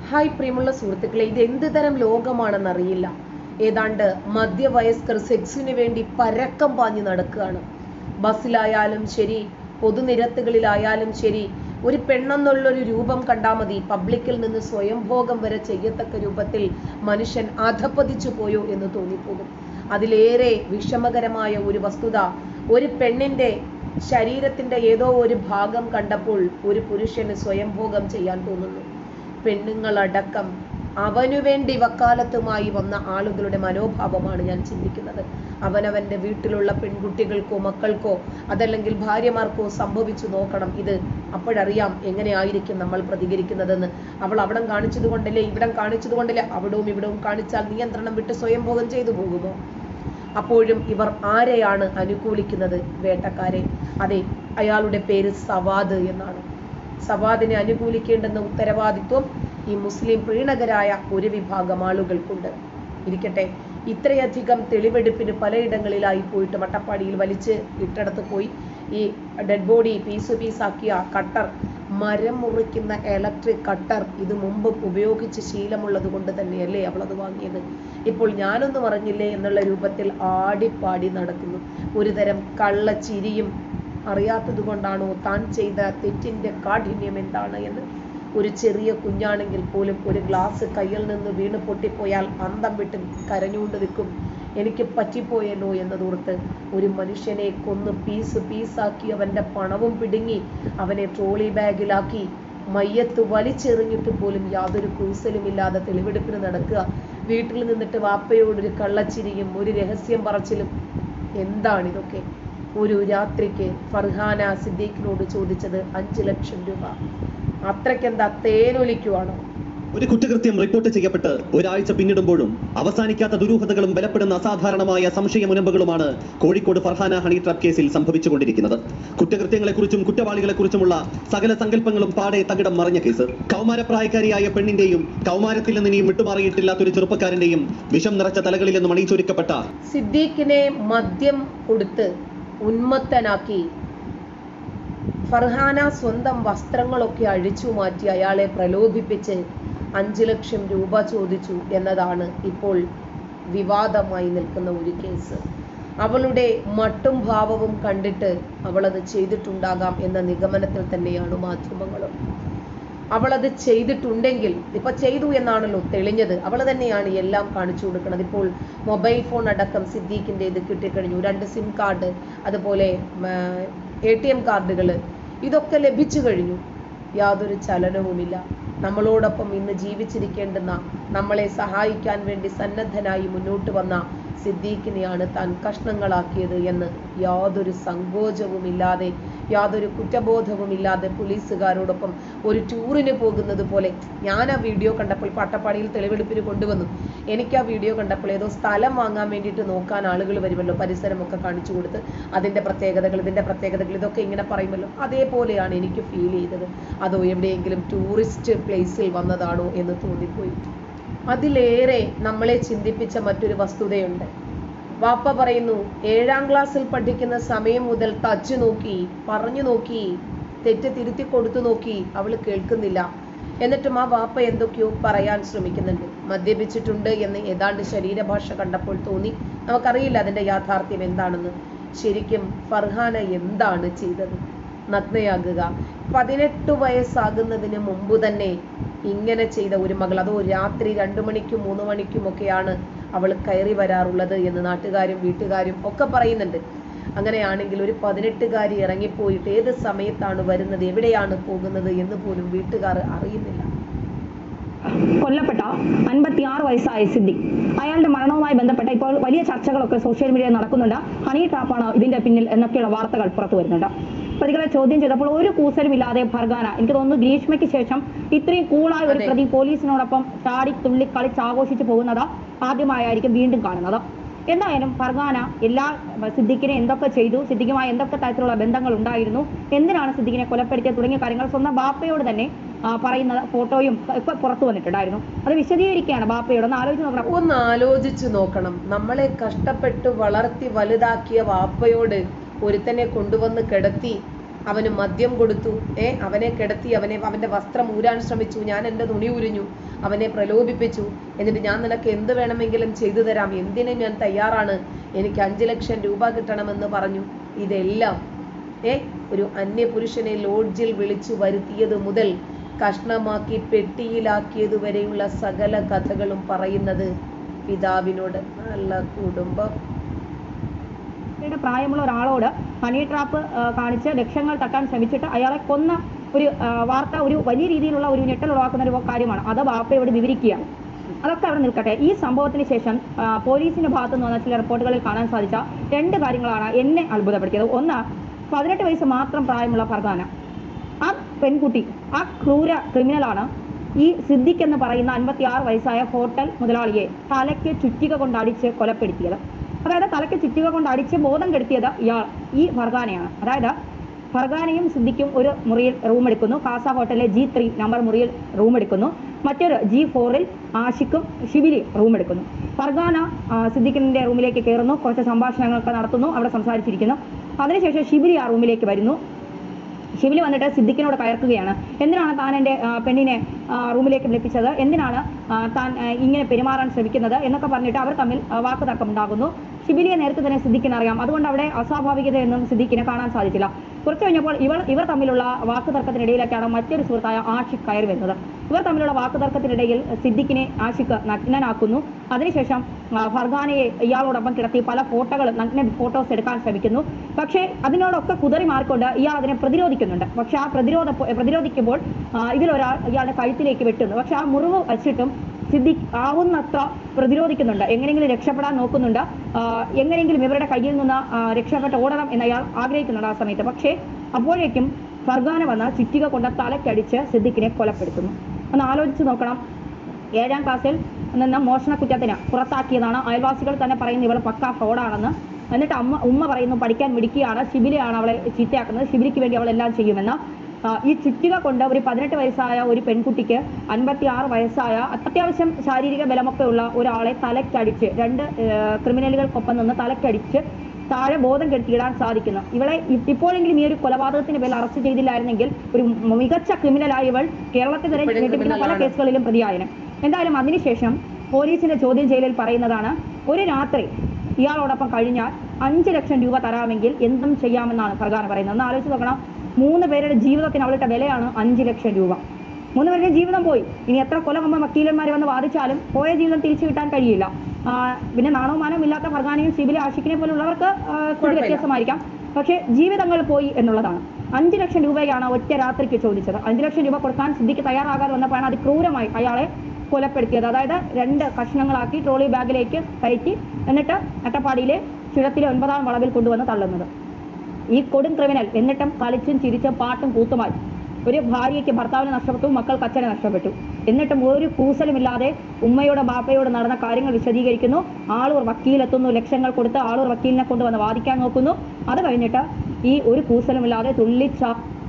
Hi പ്രിയമുള്ള സുഹൃത്തുക്കളെ ഇത് എന്ത് തരം ലോകമാണെന്നറിയില്ല ഏതാണ്ട് മധ്യവയസ്കർ സെക്സിന് വേണ്ടി പരക്കം പാഞ്ഞു നടക്കുകയാണ് ബസ്സിലായാലും ശരി പൊതുനിരത്തുകളിലായാലും ശരി ഒരു പെണ്ണെന്നുള്ളൊരു രൂപം കണ്ടാൽ മതി പബ്ലിക്കിൽ നിന്ന് സ്വയംഭോഗം വരെ ചെയ്യത്തക്ക രൂപത്തിൽ മനുഷ്യൻ അധപ്പതിച്ചു പോയോ എന്ന് തോന്നിപ്പോകും അതിലേറെ വിഷമകരമായ ഒരു വസ്തുത ഒരു പെണ്ണിന്റെ ശരീരത്തിന്റെ ഏതോ ഒരു ഭാഗം കണ്ടപ്പോൾ ഒരു പുരുഷന് സ്വയംഭോഗം ചെയ്യാൻ തോന്നുന്നു പെണ്ണുങ്ങളടക്കം അവനു വേണ്ടി വക്കാലത്തുമായി വന്ന ആളുകളുടെ മനോഭാവമാണ് ഞാൻ ചിന്തിക്കുന്നത് അവനവന്റെ വീട്ടിലുള്ള പെൺകുട്ടികൾക്കോ മക്കൾക്കോ അതല്ലെങ്കിൽ ഭാര്യമാർക്കോ സംഭവിച്ചു നോക്കണം ഇത് അപ്പോഴറിയാം എങ്ങനെയായിരിക്കും നമ്മൾ പ്രതികരിക്കുന്നതെന്ന് അവൾ അവിടം കാണിച്ചത് കൊണ്ടല്ലേ ഇവിടം കാണിച്ചത് കൊണ്ടല്ലേ അവിടവും ഇവിടവും കാണിച്ചാൽ നിയന്ത്രണം വിട്ട് സ്വയംഭോഗം ചെയ്തു പോകുമോ അപ്പോഴും ഇവർ ആരെയാണ് അനുകൂലിക്കുന്നത് വേട്ടക്കാരെ അതെ അയാളുടെ പേര് സവാദ് എന്നാണ് സവാദിനെ അനുകൂലിക്കേണ്ടെന്ന ഉത്തരവാദിത്വം ഈ മുസ്ലിം പ്രീണകരായ ഒരു വിഭാഗം ആളുകൾക്കുണ്ട് ഇരിക്കട്ടെ ഇത്രയധികം തെളിവെടുപ്പിന് പലയിടങ്ങളിലായി പോയിട്ട് മട്ടപ്പാടിയിൽ വലിച്ച് ഇട്ടടത്ത് പോയി ഈ ഡെഡ് ബോഡി പീസ് പീസാക്കിയ കട്ടർ മരം മുറിക്കുന്ന ഇലക്ട്രിക് കട്ടർ ഇത് മുമ്പ് ഉപയോഗിച്ച് ശീലമുള്ളത് കൊണ്ട് തന്നെയല്ലേ അവൾ അത് വാങ്ങിയത് ഇപ്പോൾ ഞാനൊന്നും അറിഞ്ഞില്ലേ എന്നുള്ള രൂപത്തിൽ ആടിപ്പാടി നടക്കുന്നു ഒരുതരം കള്ളച്ചിരിയും അറിയാത്തത് കൊണ്ടാണോ താൻ ചെയ്ത തെറ്റിന്റെ കാഠിന്യം എന്താണ് എന്ന് ഒരു ചെറിയ കുഞ്ഞാണെങ്കിൽ പോലും ഒരു ഗ്ലാസ് കയ്യിൽ നിന്ന് വീണ് പൊട്ടിപ്പോയാൽ അന്തം വിട്ട് കരഞ്ഞുകൊണ്ട് നിൽക്കും എനിക്ക് പറ്റിപ്പോയല്ലോ എന്നതോർത്ത് ഒരു മനുഷ്യനെ കൊന്ന് പീസ് പീസാക്കി അവന്റെ പണവും പിടുങ്ങി അവനെ ട്രോളി ബാഗിലാക്കി മയ്യത്ത് വലിച്ചെറിഞ്ഞിട്ട് പോലും യാതൊരു കൂസലുമില്ലാതെ തെളിവെടുപ്പിന് നടക്കുക വീട്ടിൽ നിന്നിട്ട് വാപ്പയോടൊരു കള്ളച്ചിരിയും ഒരു രഹസ്യം പറച്ചിലും എന്താണിതൊക്കെ ഒരു രാത്രിക്ക് ഫർഹാന സിദ്ദീഖിനോട് ചോദിച്ചത് അഞ്ചു ലക്ഷം രൂപ അത്രയ്ക്കെന്താ തേനൊലിക്കുവാണോ ഒരു കുറ്റകൃത്യം റിപ്പോർട്ട് ചെയ്യപ്പെട്ട് ഒരാഴ്ച പിന്നിടുമ്പോഴും അവസാനിക്കാത്ത ദുരൂഹതകളും ബലപ്പെടുന്ന അസാധാരണമായ സംശയമുനമ്പുകളുമാണ് കോഴിക്കോട് ഫർഹാന ഹണി ട്രാപ്പ് കേസിൽ സംഭവിച്ചുകൊണ്ടിരിക്കുന്നത് കുറ്റകൃത്യങ്ങളെക്കുറിച്ചും കുറ്റവാളികളെക്കുറിച്ചുമുള്ള സകല സങ്കല്പങ്ങളും പാടെ തകിടം മറഞ്ഞ കേസ് കൗമാരപ്രായക്കാരിയായ പെണ്ണിന്റെയും കൗമാരത്തിൽ നിന്ന് ഇനിയും വിട്ടുമാറിയിട്ടില്ലാത്തൊരു ചെറുപ്പക്കാരന്റെയും വിഷം നിറച്ച തലകളിൽ നിന്നും അണിയിച്ചൊരുക്കപ്പെട്ട സിദ്ദീഖിനെ മദ്യം കൊടുത്ത് ഉന്മത്തനാക്കി ഫർഹാന സ്വന്തം വസ്ത്രങ്ങളൊക്കെ അഴിച്ചു മാറ്റി അയാളെ പ്രലോഭിപ്പിച്ച് അഞ്ചു ലക്ഷം രൂപ ചോദിച്ചു എന്നതാണ് ഇപ്പോൾ വിവാദമായി നിൽക്കുന്ന ഒരു കേസ് അവളുടെ മട്ടും ഭാവവും കണ്ടിട്ട് അവളത് ചെയ്തിട്ടുണ്ടാകാം എന്ന നിഗമനത്തിൽ തന്നെയാണ് മാധ്യമങ്ങളും അവളത് ചെയ്തിട്ടുണ്ടെങ്കിൽ ഇപ്പൊ ചെയ്തു എന്നാണല്ലോ തെളിഞ്ഞത് അവൾ തന്നെയാണ് എല്ലാം കാണിച്ചു കൊടുക്കുന്നത് ഇപ്പോൾ മൊബൈൽ ഫോൺ അടക്കം സിദ്ദീഖിന്റെ ഇത് കിട്ടിക്കഴിഞ്ഞു രണ്ട് സിം കാർഡ് അതുപോലെ എ ടി എം കാർഡുകൾ ഇതൊക്കെ ലഭിച്ചു കഴിഞ്ഞു യാതൊരു ചലനവുമില്ല നമ്മളോടൊപ്പം ഇന്ന് ജീവിച്ചിരിക്കേണ്ടുന്ന നമ്മളെ സഹായിക്കാൻ വേണ്ടി സന്നദ്ധനായി മുന്നോട്ട് വന്ന സിദ്ദീഖിനെയാണ് താൻ കഷ്ണങ്ങളാക്കിയത് എന്ന് യാതൊരു സങ്കോചവുമില്ലാതെ യാതൊരു കുറ്റബോധവുമില്ലാതെ പോലീസുകാരോടൊപ്പം ഒരു ടൂറിന് പോകുന്നത് പോലെ ഞാൻ ആ വീഡിയോ കണ്ടപ്പോൾ പട്ടപ്പാടിയിൽ തെളിവെടുപ്പിന് കൊണ്ടുവന്നു എനിക്ക് ആ വീഡിയോ കണ്ടപ്പോൾ ഏതോ സ്ഥലം വാങ്ങാൻ വേണ്ടിയിട്ട് നോക്കാൻ ആളുകൾ വരുമല്ലോ പരിസരമൊക്കെ കാണിച്ചു കൊടുത്ത് അതിന്റെ പ്രത്യേകതകൾ ഇതിന്റെ പ്രത്യേകതകൾ ഇതൊക്കെ ഇങ്ങനെ പറയുമല്ലോ അതേപോലെയാണ് എനിക്ക് ഫീൽ ചെയ്തത് അതോ എവിടെയെങ്കിലും ടൂറിസ്റ്റ് പ്ലേസിൽ വന്നതാണോ എന്ന് തോന്നിപ്പോയി അതിലേറെ നമ്മളെ ചിന്തിപ്പിച്ച മറ്റൊരു വസ്തുതയുണ്ട് വാപ്പ പറയുന്നു ഏഴാം ക്ലാസ്സിൽ പഠിക്കുന്ന സമയം മുതൽ തച്ചു നോക്കി പറഞ്ഞു നോക്കി തെറ്റ് തിരുത്തി കൊടുത്തു നോക്കി അവൾ കേൾക്കുന്നില്ല എന്നിട്ടും ആ വാപ്പ എന്തൊക്കെയോ പറയാൻ ശ്രമിക്കുന്നുണ്ട് മദ്യപിച്ചിട്ടുണ്ട് എന്ന് ഏതാണ്ട് ശരീരഭാഷ കണ്ടപ്പോൾ തോന്നി നമുക്കറിയില്ല അതിന്റെ യാഥാർത്ഥ്യം എന്താണെന്ന് ശരിക്കും ഫർഹാന എന്താണ് ചെയ്തത് നഗ്നയാകുക പതിനെട്ട് വയസ്സാകുന്നതിന് മുമ്പ് തന്നെ ഇങ്ങനെ ചെയ്ത ഒരു മകൾ അതോ രാത്രി രണ്ടു മണിക്കും മൂന്ന് മണിക്കും ഒക്കെയാണ് അവൾ കയറി വരാറുള്ളത് എന്ന് നാട്ടുകാരും വീട്ടുകാരും ഒക്കെ പറയുന്നുണ്ട് അങ്ങനെയാണെങ്കിൽ ഒരു പതിനെട്ടുകാരി ഇറങ്ങിപ്പോയിട്ട് ഏത് സമയത്താണ് വരുന്നത് എവിടെയാണ് പോകുന്നത് എന്ന് പോലും വീട്ടുകാർ അറിയുന്നില്ല കൊല്ലപ്പെട്ട അൻപത്തിയാറ് വയസ്സായ സിദ്ദിഖ് അയാളുടെ മരണവുമായി ബന്ധപ്പെട്ട ഇപ്പോൾ വലിയ ചർച്ചകളൊക്കെ സോഷ്യൽ മീഡിയയിൽ നടക്കുന്നുണ്ട് ഹണി ട്രാപ്പാണ് ഇതിന്റെ പിന്നിൽ എന്നൊക്കെയുള്ള വാർത്തകൾ പുറത്തു വരുന്നുണ്ട് പ്രതികളെ ചോദ്യം ചെയ്തപ്പോൾ ഒരു കൂസലും ഇല്ലാതെ ഫർഗാന എനിക്ക് തോന്നുന്നു ഗ്രീഷ്മയ്ക്ക് ശേഷം ഇത്രയും കൂളായ ഒരു അതെ. പ്രതി പോലീസിനോടൊപ്പം ചാടി തുള്ളി കളിച്ച് ആഘോഷിച്ച് പോകുന്നത് ആദ്യമായായിരിക്കും വീണ്ടും കാണുന്നത് എന്തായാലും ഫർഗാന എല്ലാ സിദ്ദിഖിനെ എന്തൊക്കെ ചെയ്തു സിദ്ദിഖുമായി എന്തൊക്കെ തരത്തിലുള്ള ബന്ധങ്ങൾ ഉണ്ടായിരുന്നു എന്തിനാണ് സിദ്ദിഖിനെ കൊലപ്പെടുത്തിയത് തുടങ്ങിയ കാര്യങ്ങൾ സ്വന്തം ബാപ്പയോട് തന്നെ ആ, പറയുന്ന ഫോട്ടോയും ഒക്കെ പുറത്തു വന്നിട്ടുണ്ടായിരുന്നു അത് വിശദീകരിക്കുകയാണ് ബാപ്പയോട് ഒന്ന് ആലോചിച്ച് നോക്കണം ഒന്ന് ആലോചിച്ചു നോക്കണം നമ്മളെ കഷ്ടപ്പെട്ട് വളർത്തി വലുതാക്കിയ വാപ്പയോട് ഒരുത്തനെ കൊണ്ടുവന്ന് കിടത്തി അവന് മദ്യം കൊടുത്തു ഏ അവനെ കിടത്തി അവനെ അവന്റെ വസ്ത്രം ഊരാൻ ശ്രമിച്ചു ഞാൻ എൻ്റെ തുണി ഉരിഞ്ഞു അവനെ പ്രലോഭിപ്പിച്ചു എന്നിട്ട് ഞാൻ നിനക്ക് എന്ത് വേണമെങ്കിലും ചെയ്തു തരാം എന്തിനും ഞാൻ തയ്യാറാണ് എനിക്ക് അഞ്ചു ലക്ഷം രൂപ കിട്ടണമെന്ന് പറഞ്ഞു ഇതെല്ലാം ഏ ഒരു അന്യപുരുഷനെ ലോഡ്ജിൽ വിളിച്ചു വരുത്തിയത് മുതൽ കഷ്ണമാക്കി പെട്ടിയിലാക്കിയത് വരെയുള്ള സകല കഥകളും പറയുന്നത് പിതാവിനോട് നല്ല കുടുംബം യുടെ പ്രായമുള്ള ഒരാളോട് ഹണി ട്രാപ്പ് ആ, കാണിച്ച് ലക്ഷങ്ങൾ തട്ടാൻ ശ്രമിച്ചിട്ട് അയാളെ കൊന്ന ഒരു ആ, വാർത്ത ഒരു വലിയ രീതിയിലുള്ള ഒരു ഞെട്ടലുളവാക്കുന്ന ഒരു കാര്യമാണ് അത് വാപ്പയോട് വിവരിക്കുകയാണ് അതൊക്കെ അവിടെ നിൽക്കട്ടെ ഈ സംഭവത്തിന് ശേഷം ആ, പോലീസിന്റെ ഭാഗത്തു നിന്ന് വന്ന ചില റിപ്പോർട്ടുകളിൽ കാണാൻ സാധിച്ച രണ്ട് കാര്യങ്ങളാണ് എന്നെ അത്ഭുതപ്പെടുത്തിയത് ഒന്ന് പതിനെട്ട് വയസ്സ് മാത്രം പ്രായമുള്ള ഫർഗാന ആ പെൺകുട്ടി ആ ക്രൂര ക്രിമിനലാണ് ഈ സിദ്ദിഖ് എന്ന് പറയുന്ന അൻപത്തി ആറ് വയസ്സായ ഹോട്ടൽ മുതലാളിയെ തലയ്ക്ക് ചുറ്റിക കൊണ്ട് അടിച്ച് കൊലപ്പെടുത്തിയത് അതായത് തലയ്ക്ക് ചുറ്റിക കൊണ്ട് അടിച്ച് ബോധം കെടുത്തിയത് ഇയാൾ ഈ ഫർഗാനയാണ് അതായത് ഫർഗാനയും സിദ്ദിഖും ഒരു മുറിയിൽ റൂം എടുക്കുന്നു കാസ ഹോട്ടലിലെ ജി ത്രീ നമ്പർ മുറിയിൽ റൂം എടുക്കുന്നു മറ്റൊരു ജി ഫോറിൽ ആഷിഖും ഷിബിലി റൂം എടുക്കുന്നു ഫർഗാന ആ, സിദ്ദിഖിന്റെ റൂമിലേക്ക് കയറുന്നു കുറച്ച് സംഭാഷണങ്ങളൊക്കെ നടത്തുന്നു അവിടെ സംസാരിച്ചിരിക്കുന്നു അതിനുശേഷം ഷിബിലി ആ റൂമിലേക്ക് വരുന്നു ഷിബിലി വന്നിട്ട് സിദ്ദിഖിനോട് കയർക്കുകയാണ് എന്തിനാണ് താൻ എൻ്റെ ആ, പെണ്ണിനെ ആ, റൂമിലേക്ക് വിളിപ്പിച്ചത് എന്തിനാണ് ആ, താൻ ആ, ഇങ്ങനെ പെരുമാറാൻ ശ്രമിക്കുന്നത് എന്നൊക്കെ പറഞ്ഞിട്ട് അവർ തമ്മിൽ ആ, വാക്കുതർക്കം ഉണ്ടാകുന്നു ഷിബിലിയെ നേരത്തെ തന്നെ സിദ്ദിഖിന് അറിയാം അതുകൊണ്ട് അവിടെ അസ്വാഭാവികതയൊന്നും സിദ്ദിഖിനെ കാണാൻ സാധിച്ചില്ല കുറച്ച് കഴിഞ്ഞപ്പോൾ ഇവർ ഇവർ തമ്മിലുള്ള വാക്കുതർക്കത്തിനിടയിലേക്കാണ് മറ്റൊരു സുഹൃത്തായ ആഷിഖ് കയറി വരുന്നത് ഇവർ തമ്മിലുള്ള വാക്കുതർക്കത്തിനിടയിൽ സിദ്ദിഖിനെ ആഷിഖ് നഗ്നനാക്കുന്നു അതിനുശേഷം ആ, ഫർഗാനയെ ഇയാളോടൊപ്പം കിടത്തി പല ഫോട്ടോകളും നഗ്ന ഫോട്ടോസ് എടുക്കാൻ ശ്രമിക്കുന്നു പക്ഷേ അതിനോടൊക്കെ കുതറി മാറിക്കൊണ്ട് ഇയാൾ അതിനെ പ്രതിരോധിക്കുന്നുണ്ട് പക്ഷെ ആ പ്രതിരോധ പ്രതിരോധിക്കുമ്പോൾ ആ, ഇതിലൊരാൾ ഇയാളുടെ കഴുത്തിലേക്ക് വെട്ടുന്നു പക്ഷെ ആ മുറിവ് വച്ചിട്ടും സിദ്ദിഖ് ആവുന്നത്ര പ്രതിരോധിക്കുന്നുണ്ട് എങ്ങനെയെങ്കിലും രക്ഷപ്പെടാൻ നോക്കുന്നുണ്ട് ആ, എങ്ങനെയെങ്കിലും ഇവരുടെ കയ്യിൽ നിന്ന് ആ, രക്ഷപ്പെട്ട് ഓടണം എന്ന് അയാൾ ആഗ്രഹിക്കുന്നുണ്ട് ആ സമയത്ത് പക്ഷേ അപ്പോഴേക്കും ഫർഗാന വന്ന് ചുറ്റിക കൊണ്ട് തലക്കടിച്ച് സിദ്ദിഖിനെ കൊലപ്പെടുത്തുന്നു ഒന്ന് ആലോചിച്ച് നോക്കണം ഏഴാം ക്ലാസ്സിൽ നിന്ന് മോഷണ കുറ്റത്തിന് പുറത്താക്കിയതാണ് അയൽവാസികൾ തന്നെ പറയുന്നു ഇവൾ പക്കാ ഫ്രോഡാണെന്ന് എന്നിട്ട് അമ്മ ഉമ്മ പറയുന്നു പഠിക്കാൻ മിടിക്കുകയാണ് ശിബിലയാണ് അവളെ ചീത്തയാക്കുന്നത് ശിബിലിക്ക് വേണ്ടി അവൾ എല്ലാം ചെയ്യുമെന്ന് ആ, ഈ ചുറ്റിക കൊണ്ട് ഒരു പതിനെട്ട് വയസ്സായ ഒരു പെൺകുട്ടിക്ക് അൻപത്തി ആറ് വയസ്സായ അത്യാവശ്യം ശാരീരിക ബലമൊക്കെ ഉള്ള ഒരാളെ തലക്കടിച്ച് രണ്ട് ഏർ, ക്രിമിനലുകൾക്കൊപ്പം നിന്ന് തലക്കടിച്ച് താഴെ ബോധം കെടുത്തിയിടാൻ സാധിക്കുന്നു ഇവളെ ഇ- ഇപ്പോഴെങ്കിലും ഈ ഒരു കൊലപാതകത്തിന്റെ പേരിൽ അറസ്റ്റ് ചെയ്തില്ലായിരുന്നെങ്കിൽ ഒരു മികച്ച ക്രിമിനലായി ഇവൾ കേരളത്തിൽ തന്നെ ഇപ്പോഴും ഞെട്ടിപ്പിക്കുന്ന പല criminal ആണ്. കേസുകളിലും പ്രതിയായനെ എന്തായാലും അതിനുശേഷം പോലീസിന്റെ ചോദ്യം ചെയ്യലിൽ പറയുന്നതാണ് ഒരു രാത്രി ഇയാളോടൊപ്പം കഴിഞ്ഞാൽ അഞ്ച് ലക്ഷം രൂപ തരാമെങ്കിൽ എന്തും ചെയ്യാമെന്നാണ് പ്രധാന പറയുന്നത് ഒന്ന് ആലോചിച്ച് നോക്കണം മൂന്ന് പേരുടെ ജീവിതത്തിന് അവളുടെ വിലയാണ് അഞ്ച് ലക്ഷം രൂപ മൂന്ന് പേരുടെ ജീവിതം പോയി ഇനി എത്ര കൊലകമ്പ വക്കീലന്മാർ വന്ന് വാദിച്ചാലും പോയ ജീവിതം തിരിച്ചു കിട്ടാൻ കഴിയില്ല ആ, പിന്നെ നാണവും മാനവും ഇല്ലാത്ത ഫർഗാനെയും സിബിലെ ആഷിഖിനെ പോലുള്ളവർക്ക് ആ, സ്ഥിതി കുഴപ്പമില്ല. വ്യത്യാസമായിരിക്കാം പക്ഷേ ജീവിതങ്ങൾ പോയി എന്നുള്ളതാണ് അഞ്ച് ലക്ഷം രൂപയാണ് ഒറ്റ രാത്രിക്ക് ചോദിച്ചത് അഞ്ച് ലക്ഷം രൂപ കൊടുക്കാൻ സിദ്ദിഖ് തയ്യാറാകാതെ വന്നപ്പോഴാണ് അതിക്രൂരമായി അയാളെ കൊലപ്പെടുത്തിയത് അതായത് രണ്ട് കഷ്ണങ്ങളാക്കി ട്രോളി ബാഗിലേക്ക് കയറ്റി എന്നിട്ട് അട്ടപ്പാടിയിലെ ചുരത്തിലെ ഒൻപതാം വളവിൽ കൊണ്ടുവന്ന് തള്ളുന്നത് ഈ കൊടും ക്രിമിനൽ എന്നിട്ടും കളിച്ചും ചിരിച്ചും പാട്ടും കൂത്തുമായി ഒരു ഭാര്യയ്ക്ക് ഭർത്താവിനെ നഷ്ടപ്പെട്ടു മക്കൾക്ക് അച്ഛനെ നഷ്ടപ്പെട്ടു എന്നിട്ടും ഒരു കൂസലുമില്ലാതെ ഉമ്മയോട് ബാപ്പയോട് നടന്ന കാര്യങ്ങൾ വിശദീകരിക്കുന്നു ആളൂർ വക്കീലെത്തുന്നു ലക്ഷങ്ങൾ കൊടുത്ത് ആളൂർ വക്കീലിനെ കൊണ്ടുവന്ന് വാദിക്കാൻ നോക്കുന്നു അത് കഴിഞ്ഞിട്ട് ഈ ഒരു കൂസലുമില്ലാതെ തുള്ളിച്ച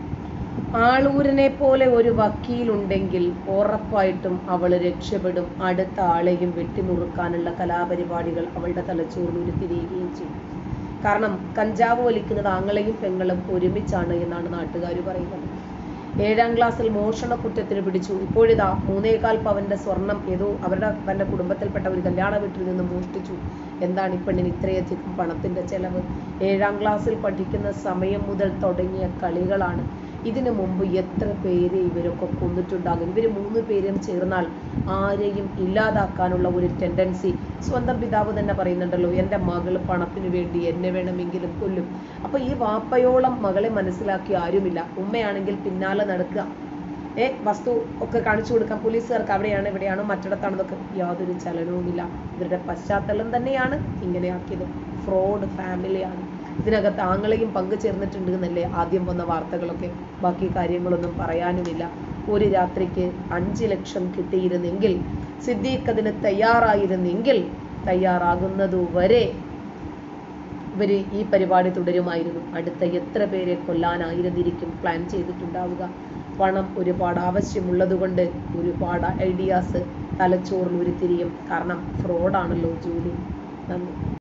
ആളൂരിനെ പോലെ ഒരു വക്കീലുണ്ടെങ്കിൽ ഉറപ്പായിട്ടും അവൾ രക്ഷപ്പെടും അടുത്ത ആളെയും വെട്ടിനുറുക്കാനുള്ള കലാപരിപാടികൾ അവളുടെ തലച്ചോറിൽ ഉരുത്തിരിയുകയും ചെയ്യും കാരണം കഞ്ചാവ് വലിക്കുന്നത് ആങ്ങളെയും പെങ്ങളും ഒരുമിച്ചാണ് എന്നാണ് നാട്ടുകാർ പറയുന്നത് ഏഴാം ക്ലാസ്സിൽ മോഷണ കുറ്റത്തിന് പിടിച്ചു ഇപ്പോഴിതാ മൂന്നേകാൽ പവന്റെ സ്വർണം ഏതോ അവരുടെ അവരുടെ കുടുംബത്തിൽപ്പെട്ട ഒരു കല്യാണ വീട്ടിൽ നിന്ന് മോഷ്ടിച്ചു എന്താണ് ഈ പെണ്ണിന് ഇത്രയധികം പണത്തിന്റെ ചെലവ് ഏഴാം ക്ലാസ്സിൽ പഠിക്കുന്ന സമയം മുതൽ തുടങ്ങിയ കളികളാണ് ഇതിനു മുമ്പ് എത്ര പേരെ ഇവരൊക്കെ കൊന്നിട്ടുണ്ടാകും ഇവർ മൂന്ന് പേരും ചേർന്നാൽ ആരെയും ഇല്ലാതാക്കാനുള്ള ഒരു ടെൻഡൻസി സ്വന്തം പിതാവ് തന്നെ പറയുന്നുണ്ടല്ലോ എൻ്റെ മകള് പണത്തിന് വേണ്ടി എന്നെ വേണമെങ്കിലും കൊല്ലും അപ്പൊ ഈ വാപ്പയോളം മകളെ മനസ്സിലാക്കി ആരുമില്ല ഉമ്മയാണെങ്കിൽ പിന്നാലെ നടക്കുക ഏ വസ്തു ഒക്കെ കാണിച്ചു കൊടുക്കാം പോലീസുകാർക്ക് അവിടെയാണ് ഇവിടെയാണ് മറ്റിടത്താണെന്നൊക്കെ യാതൊരു ചലനവുമില്ല ഇവരുടെ പശ്ചാത്തലം തന്നെയാണ് ഇങ്ങനെയാക്കിയത് ഫ്രോഡ് ഫാമിലിയാണ് ഇതിനകത്ത് ആങ്ങളെയും പങ്കു ചേർന്നിട്ടുണ്ട് എന്നല്ലേ ആദ്യം വന്ന വാർത്തകളൊക്കെ ബാക്കി കാര്യങ്ങളൊന്നും പറയാനുമില്ല ഒരു രാത്രിക്ക് അഞ്ച് ലക്ഷം കിട്ടിയിരുന്നെങ്കിൽ സിദ്ദീഖ് അതിന് തയ്യാറായിരുന്നെങ്കിൽ തയ്യാറാകുന്നതുവരെ ഇവര് ഈ പരിപാടി തുടരുമായിരുന്നു അടുത്ത എത്ര പേരെ കൊല്ലാനായിരുന്നിരിക്കും പ്ലാൻ ചെയ്തിട്ടുണ്ടാവുക പണം ഒരുപാട് ആവശ്യമുള്ളത് കൊണ്ട് ഒരുപാട് ഐഡിയാസ് തലച്ചോറിൽ ഉരുത്തിരിയും കാരണം ഫ്രോഡാണല്ലോ ജോലി നന്ദി